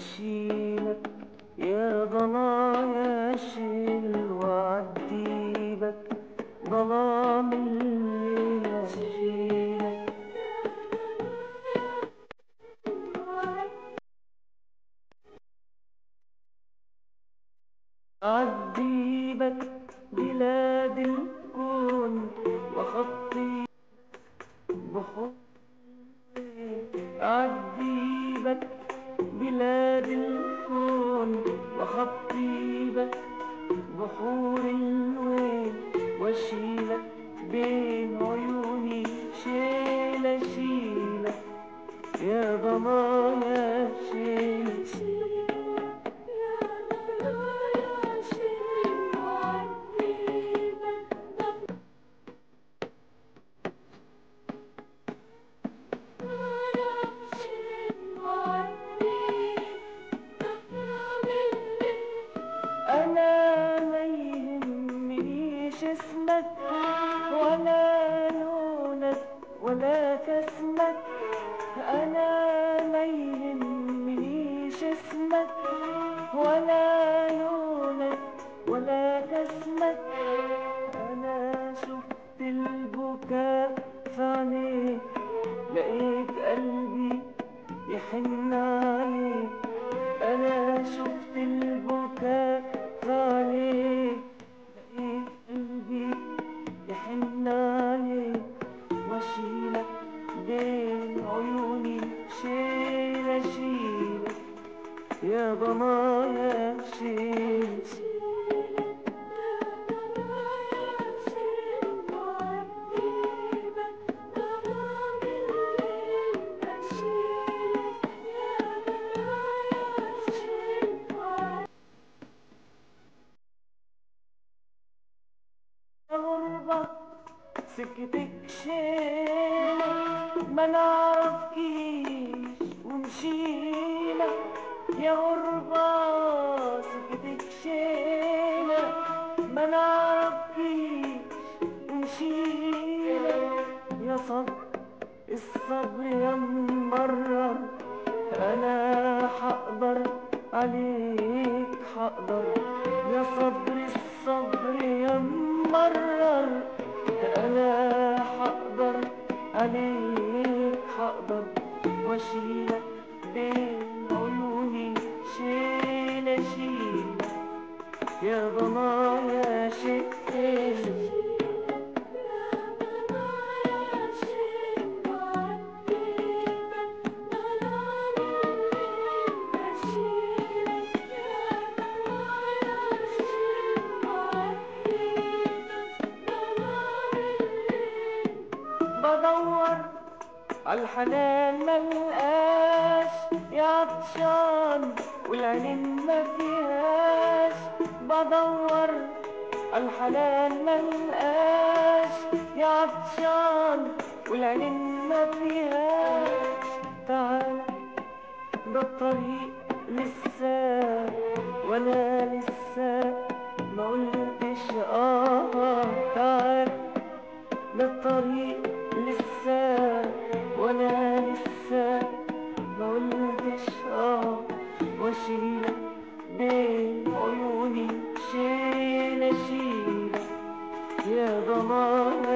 اشيلك يا ضنايا اشيل وعديبك ظلام الليل اشيلك عديبك بلاد الكون وخطي بحور عديبك بلاد الكون وخطيبك بحور الوين واشيلك بين عيوني شيلة شيلة يا ضنايا شيلة أنا ما يهمنيش اسمك ولا لونك ولا كسمك أنا ما يهمنيش اسمك ولا لونك ولا كسمك أنا شفت البكاء في عينيك لقيت قلبي يحن عليك أنا شفت البكاء في عينيك لقيت قلبي يحن عليك واشيلك بين عيوني شيلة شيلة يا ضنايا شيلة غربة سكتك شيلة ما نعرفكيش ومشينا يا غربة سكتك شيلة ما نعرفكيش ومشينا يا صبر الصبر يا ممرر انا حقدر عليك حقدر يا صبر الصبر يا ممرر انا حقدر عليك حقدر واشيلك بين عيوني شيلة شيلة يا ضنايا شيلة بدور عالحنان ملقاش يا عطشان والعينين ما فيهاش بدور عالحنان ملقاش يا عطشان والعينين ما فيهاش تعال ده الطريق لسه وانا لسه ما قلتش اه تعال ده الطريق لسه وانا لسه ما قلتش اه واشيلك بين عيوني شيلة شيلة يا ضمان